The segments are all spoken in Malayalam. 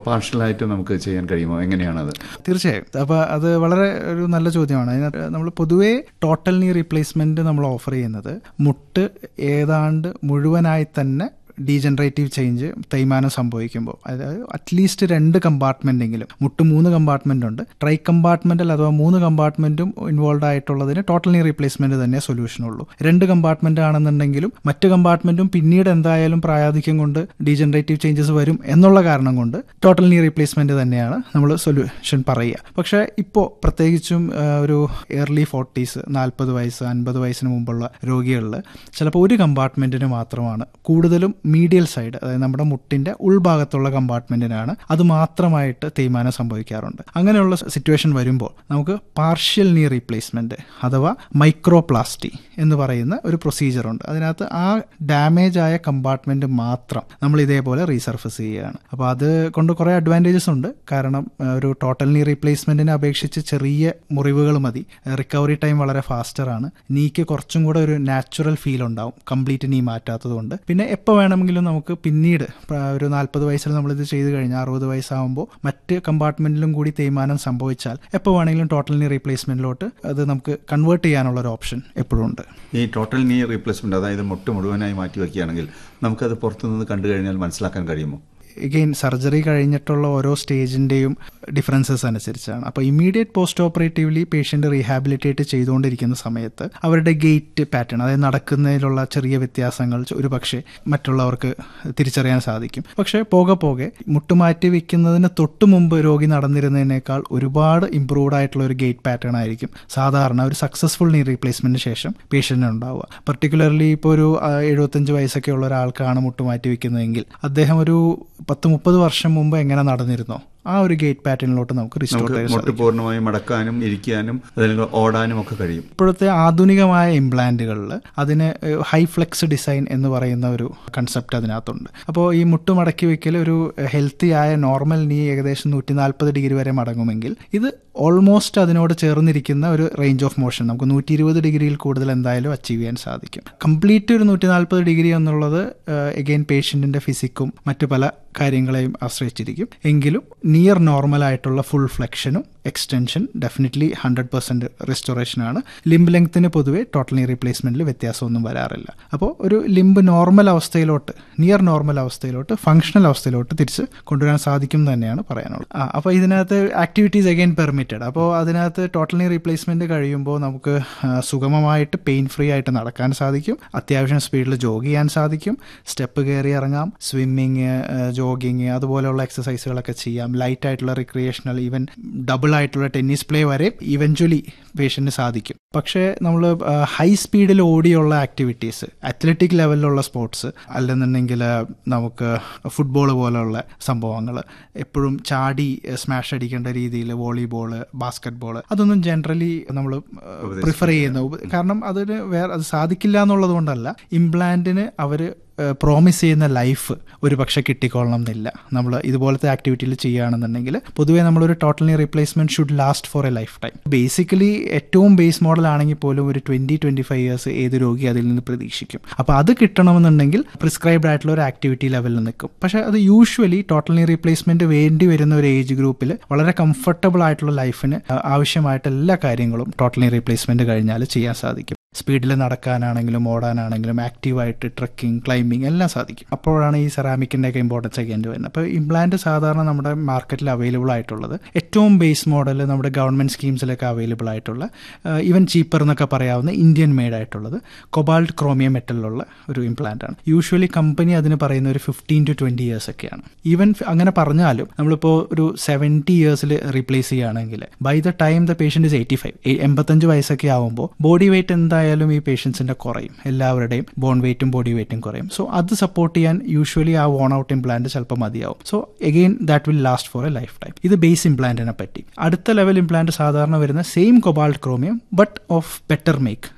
പാർഷ്യലായിട്ട് നമുക്ക് ചെയ്യാൻ കഴിയുമോ എങ്ങനെയാണത് തീർച്ചയായും അപ്പോൾ അത് വളരെ ഒരു നല്ല ചോദ്യമാണ് അതിനകത്ത് നമ്മൾ പൊതുവേ ടോട്ടൽ നീ റീപ്ലേസ്മെന്റ് നമ്മൾ ഓഫർ ചെയ്യുന്നത് മുട്ട് ഏതാണ്ട് മുഴുവനായി തന്നെ ഡീജനറേറ്റീവ് ചേഞ്ച് തേയ്മാനം സംഭവിക്കുമ്പോൾ അതായത് അറ്റ്ലീസ്റ്റ് രണ്ട് കമ്പാർട്ട്മെന്റെങ്കിലും മുട്ട് മൂന്ന് കമ്പാർട്ട്മെന്റ് ഉണ്ട് ട്രൈ കമ്പാർട്ട്മെന്റൽ അഥവാ മൂന്ന് കമ്പാർട്ട്മെന്റും ഇൻവോൾവ് ആയിട്ടുള്ളതിന് ടോട്ടൽ നീ റീപ്ലേസ്മെന്റ് തന്നെ സൊല്യൂഷൻ ഉള്ളൂ രണ്ട് കമ്പാർട്ട്മെന്റ് ആണെന്നുണ്ടെങ്കിലും മറ്റ് കമ്പാർട്ട്മെന്റും പിന്നീട് എന്തായാലും പ്രായാധിക്യം കൊണ്ട് ഡീജനറേറ്റീവ് ചേഞ്ചസ് വരും എന്നുള്ള കാരണം കൊണ്ട് ടോട്ടൽ നീ റീപ്ലേസ്മെന്റ് തന്നെയാണ് നമ്മൾ സൊല്യൂഷൻ പറയുക പക്ഷേ ഇപ്പോൾ പ്രത്യേകിച്ചും ആ, ഒരു എയർലി ഫോർട്ടീസ് നാൽപ്പത് വയസ്സ് അൻപത് വയസ്സിന് മുമ്പുള്ള രോഗികളിൽ ചിലപ്പോൾ ഒരു കമ്പാർട്ട്മെന്റിന് മാത്രമാണ് കൂടുതലും മീഡിയൽ സൈഡ് അതായത് നമ്മുടെ മുട്ടിന്റെ ഉൾഭാഗത്തുള്ള കമ്പാർട്ട്മെന്റിനാണ് അത് മാത്രമായിട്ട് തേയ്മാനം സംഭവിക്കാറുണ്ട് അങ്ങനെയുള്ള സിറ്റുവേഷൻ വരുമ്പോൾ നമുക്ക് പാർഷ്യൽ നീ റീപ്ലേസ്മെന്റ് അഥവാ മൈക്രോപ്ലാസ്റ്റി എന്ന് പറയുന്ന ഒരു പ്രൊസീജിയർ ഉണ്ട് അതിനകത്ത് ആ ഡാമേജ് ആയ കമ്പാർട്ട്മെന്റ് മാത്രം നമ്മൾ ഇതേപോലെ റീസർഫസ് ചെയ്യുകയാണ് അപ്പോൾ അത് കൊണ്ട് കുറേ അഡ്വാൻറ്റേജസ് ഉണ്ട് കാരണം ആ, ഒരു ടോട്ടൽ നീ റീപ്ലേസ്മെന്റിനെ അപേക്ഷിച്ച് ചെറിയ മുറിവുകൾ മതി റിക്കവറി ടൈം വളരെ ഫാസ്റ്റർ ആണ് നീക്ക് കുറച്ചും കൂടെ ഒരു നാച്ചുറൽ ഫീൽ ഉണ്ടാവും കംപ്ലീറ്റ് നീ മാറ്റാത്തത് കൊണ്ട് പിന്നെ എപ്പോൾ വേണമെങ്കിലും നമുക്ക് പിന്നീട് പ്ര- ഒരു നാൽപ്പത് വയസ്സിൽ നമ്മളിത് ചെയ്ത് കഴിഞ്ഞാൽ അറുപത് വയസ്സാകുമ്പോൾ മറ്റ് കമ്പാർട്ട്മെന്റിലും കൂടി തേയ്മാനം സംഭവിച്ചാൽ എപ്പോൾ വേണമെങ്കിലും ടോട്ടൽ നീ റീപ്ലേസ്മെന്റിലോട്ട് അത് നമുക്ക് കൺവേർട്ട് ചെയ്യാനുള്ള ഒരു ഓപ്ഷൻ എപ്പോഴും ഉണ്ട് ഈ ടോട്ടൽ നീ റീപ്ലേസ്മെന്റ് അതായത് മുട്ട് മുഴുവനായി മാറ്റി വയ്ക്കുകയാണെങ്കിൽ നമുക്കത് പുറത്തുനിന്ന് കണ്ടു കഴിഞ്ഞാൽ മനസ്സിലാക്കാൻ കഴിയുമോ എഗെയിൻ സർജറി കഴിഞ്ഞിട്ടുള്ള ഓരോ സ്റ്റേജിൻ്റെയും ഡിഫറൻസസ് അനുസരിച്ചാണ് അപ്പോൾ immediate post operatively patient rehabilitate ചെയ്തുകൊണ്ടിരിക്കുന്ന സമയത്ത് അവരുടെ ഗേറ്റ് പാറ്റേൺ അതായത് നടക്കുന്നതിലുള്ള ചെറിയ വ്യത്യാസങ്ങൾ ഒരു പക്ഷേ മറ്റുള്ളവർക്ക് തിരിച്ചറിയാൻ സാധിക്കും പക്ഷേ പോകെ പോകെ മുട്ടുമാറ്റി വെക്കുന്നതിന് തൊട്ട് മുമ്പ് രോഗി നടന്നിരുന്നതിനേക്കാൾ ഒരുപാട് ഇമ്പ്രൂവ്ഡ് ആയിട്ടുള്ള ഒരു ഗേറ്റ് പാറ്റേൺ ആയിരിക്കും സാധാരണ ഒരു സക്സസ്ഫുൾ നീ റീപ്ലേസ്മെന്റിന് ശേഷം പേഷ്യന്റിന് ഉണ്ടാവുക പർട്ടിക്കുലർലി ഇപ്പോൾ ഒരു ആ, എഴുപത്തഞ്ച് വയസ്സൊക്കെ ഉള്ള ഒരാൾക്കാണ് മുട്ടുമാറ്റി വെക്കുന്നതെങ്കിൽ അദ്ദേഹം ഒരു പത്ത് മുപ്പത് വർഷം മുമ്പ് എങ്ങനെ നടന്നിരുന്നോ ആ ഒരു ഗേറ്റ് പാറ്റേണിലോട്ട് നമുക്ക് റിസ്റ്റോർ നമുക്ക് ചെയ്യാൻ മുട്ട് പൂർണ്ണമായും മടക്കാനും ഇരിക്കാനും അല്ലെങ്കിൽ ഓടാനും ഒക്കെ കഴിയും ഇപ്പോഴത്തെ ആധുനികമായ ഇംപ്ലാന്റുകളിൽ അതിന് ഹൈ ഫ്ലെക്സ് ഡിസൈൻ എന്ന് പറയുന്ന ഒരു കൺസെപ്റ്റ് അതിനകത്തുണ്ട് അപ്പോൾ ഈ മുട്ട് മടക്കി വെക്കൽ ഒരു ഹെൽത്തി ആയ നോർമൽ നീ ഏകദേശം നൂറ്റി നാൽപ്പത് ഡിഗ്രി വരെ മടങ്ങുമെങ്കിൽ ഇത് ഓൾമോസ്റ്റ് അതിനോട് ചേർന്നിരിക്കുന്ന ഒരു റേഞ്ച് ഓഫ് മോഷൻ നമുക്ക് നൂറ്റി ഇരുപത് ഡിഗ്രിയിൽ കൂടുതൽ എന്തായാലും അച്ചീവ് ചെയ്യാൻ സാധിക്കും കംപ്ലീറ്റ് ഒരു നൂറ്റി നാൽപ്പത് ഡിഗ്രി എന്നുള്ളത് എഗെയിൻ പേഷ്യൻറ്റിൻ്റെ ഫിസിക്കും മറ്റു പല കാര്യങ്ങളെയും ആശ്രയിച്ചിരിക്കും എങ്കിലും നിയർ നോർമൽ ആയിട്ടുള്ള ഫുൾ ഫ്ലെക്ഷനും എക്സ്റ്റൻഷൻ ഡെഫിനറ്റ്ലി ഹൺഡ്രഡ് പെർസെൻറ്റ് റെസ്റ്റോറേഷനാണ് ലിംബ് ലെങ്ത്തിന് പൊതുവെ ടോട്ടൽ നീ റീപ്ലേസ്മെൻറ്റിൽ വ്യത്യാസമൊന്നും വരാറില്ല അപ്പോൾ ഒരു ലിംബ് നോർമൽ അവസ്ഥയിലോട്ട് നിയർ നോർമൽ അവസ്ഥയിലോട്ട് ഫങ്ഷണൽ അവസ്ഥയിലോട്ട് തിരിച്ച് കൊണ്ടുവരാൻ സാധിക്കും എന്ന് തന്നെയാണ് പറയാനുള്ളത് ആ അപ്പോൾ ഇതിനകത്ത് ആക്ടിവിറ്റീസ് അഗെയിൻ പെർമിറ്റഡ് അപ്പോൾ അതിനകത്ത് ടോട്ടൽ നീ റീപ്ലേസ്മെൻറ്റ് കഴിയുമ്പോൾ നമുക്ക് ആ, സുഗമമായിട്ട് പെയിൻ ഫ്രീ ആയിട്ട് നടക്കാൻ സാധിക്കും അത്യാവശ്യം സ്പീഡിൽ ജോഗ് ചെയ്യാൻ സാധിക്കും സ്റ്റെപ്പ് കയറി ഇറങ്ങാം സ്വിമ്മിങ് ജോഗിങ് അതുപോലെയുള്ള എക്സസൈസുകളൊക്കെ ചെയ്യാം ലൈറ്റ് ആയിട്ടുള്ള റിക്രിയേഷണൽ ഈവൻ ഡബിൾ ആയിട്ടുള്ള ടെന്നീസ് പ്ലേ വരെ ഇവഞ്ച്വലി പേഷ്യൻറ്റിന് സാധിക്കും പക്ഷേ നമ്മൾ ഹൈ സ്പീഡിൽ ഓടിയുള്ള ആക്ടിവിറ്റീസ് അത്ലറ്റിക് ലെവലിലുള്ള സ്പോർട്സ് അല്ലെന്നുണ്ടെങ്കിൽ നമുക്ക് ഫുട്ബോൾ പോലെയുള്ള സംഭവങ്ങൾ എപ്പോഴും ചാടി സ്മാഷ് അടിക്കേണ്ട രീതിയിൽ വോളിബോൾ ബാസ്കറ്റ് ബോൾ അതൊന്നും ജനറലി നമ്മൾ പ്രിഫർ ചെയ്യുന്ന ഉപ- കാരണം അതിന് വേറെ അത് സാധിക്കില്ല എന്നുള്ളത് കൊണ്ടല്ല ഇംപ്ലാന്റിന് അവർ പ്രോമിസ് ചെയ്യുന്ന ലൈഫ് ഒരു പക്ഷെ കിട്ടിക്കൊള്ളണം എന്നില്ല നമ്മൾ ഇതുപോലത്തെ ആക്ടിവിറ്റിയിൽ ചെയ്യുകയാണെന്നുണ്ടെങ്കിൽ പൊതുവേ നമ്മളൊരു totally replacement should last for a lifetime basically ഏറ്റവും ബേസ് മോഡൽ ആണെങ്കിൽ പോലും ഒരു ട്വന്റി ട്വന്റി ഫൈവ് ഇയേഴ്സ് ഏത് രോഗി അതിൽ നിന്ന് പ്രതീക്ഷിക്കും അപ്പോൾ അത് കിട്ടണമെന്നുണ്ടെങ്കിൽ പ്രിസ്ക്രൈബ്ഡ് ആയിട്ടുള്ള ഒരു ആക്ടിവിറ്റി ലെവലിൽ നിൽക്കും പക്ഷേ അത് യൂഷ്വലി ടോട്ടലി റീപ്ലേസ്മെന്റ് വേണ്ടി വരുന്ന ഒരു ഏജ് ഗ്രൂപ്പിൽ വളരെ കംഫർട്ടബിൾ ആയിട്ടുള്ള ലൈഫിന് ആവശ്യമായിട്ട് എല്ലാ കാര്യങ്ങളും ടോട്ടലി റീപ്ലേസ്മെന്റ് കഴിഞ്ഞാൽ ചെയ്യാൻ സാധിക്കും സ്പീഡിൽ നടക്കാനാണെങ്കിലും ഓടാനാണെങ്കിലും ആക്റ്റീവായിട്ട് ട്രക്കിംഗ് ക്ലൈംബിംഗ് എല്ലാം സാധിക്കും അപ്പോഴാണ് ഈ സെറാമിക്കിൻ്റെ ഒക്കെ ഇമ്പോർട്ടൻസ് ഒക്കെ വരുന്നത് അപ്പോൾ ഇംപ്ലാന്റ് സാധാരണ നമ്മുടെ മാർക്കറ്റിൽ അവൈലബിൾ ആയിട്ടുള്ളത് ഏറ്റവും ബേസ് മോഡൽ നമ്മുടെ ഗവൺമെൻറ് സ്കീംസിലൊക്കെ അവൈലബിൾ ആയിട്ടുള്ള ഈവൻ ചീപ്പർ എന്നൊക്കെ പറയാവുന്ന ഇന്ത്യൻ മെയ്ഡ് ആയിട്ടുള്ളത് കൊബാൾട്ട് ക്രോമിയം മെറ്റലിലുള്ള ഒരു ഇംപ്ലാന്റ് ആണ് യൂഷ്വലി കമ്പനി അതിന് പറയുന്ന ഒരു ഫിഫ്റ്റീൻ ടു ട്വൻറ്റി ഇയേഴ്സ് ഒക്കെയാണ് ഈവൻ അങ്ങനെ പറഞ്ഞാലും നമ്മളിപ്പോൾ ഒരു സെവൻറ്റി ഇയേഴ്സിൽ റീപ്ലേസ് ചെയ്യുകയാണെങ്കിൽ by the time the patient is eighty five എൺപത്തഞ്ച് വയസ്സൊക്കെ ആകുമ്പോൾ ബോഡി വെയിറ്റ് എന്തായാലും ഈ പേഷ്യൻസിൻ്റെ കുറയും എല്ലാവരുടെയും ബോൺ വെയിറ്റും ബോഡി വെയിറ്റും കുറയും സോ അത് സപ്പോർട്ട് ചെയ്യാൻ യൂഷ്വലി ആ വോൺ ഔട്ട് ഇംപ്ലാന്റ് ചിലപ്പോൾ മതിയാവും so again that will last for a lifetime ഇത് ബേസ് ഇംപ്ലാന്റിനെ പറ്റി അടുത്ത ലെവൽ ഇംപ്ലാന്റ് സാധാരണ വരുന്ന same cobalt chromium but of better make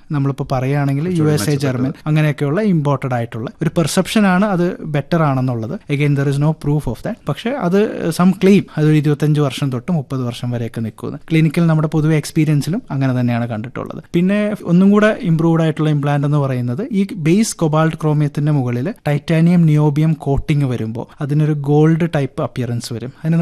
നമ്മളിപ്പോൾ പറയുകയാണെങ്കിൽ യു എസ് എ ജർമ്മൻ അങ്ങനെയൊക്കെയുള്ള ഇമ്പോർട്ടഡ് ആയിട്ടുള്ള ഒരു പെർസെപ്ഷൻ ആണ് അത് ബെറ്റർ ആണെന്നുള്ളത് again there is no proof of that പക്ഷേ അത് സം ക്ലെയിം അതൊരു ഇരുപത്തഞ്ച് വർഷം തൊട്ട് മുപ്പത് വർഷം വരെയൊക്കെ നിൽക്കുന്നത് ക്ലിനിക്കൽ നമ്മുടെ പൊതുവെ എക്സ്പീരിയൻസിലും അങ്ങനെ തന്നെയാണ് കണ്ടിട്ടുള്ളത് പിന്നെ ഒന്നും കൂടെ ഇംപ്രൂവ്ഡ് ആയിട്ടുള്ള ഇംപ്ലാന്റ് എന്ന് പറയുന്നത് ഈ ബേസ് കൊബാൾട്ട് ക്രോമിയത്തിന്റെ മുകളിൽ ടൈറ്റാനിയം നിയോബിയം കോട്ടിംഗ് വരുമ്പോൾ അതിനൊരു ഗോൾഡ് ടൈപ്പ് അപ്പിയറൻസ് വരും അതിന്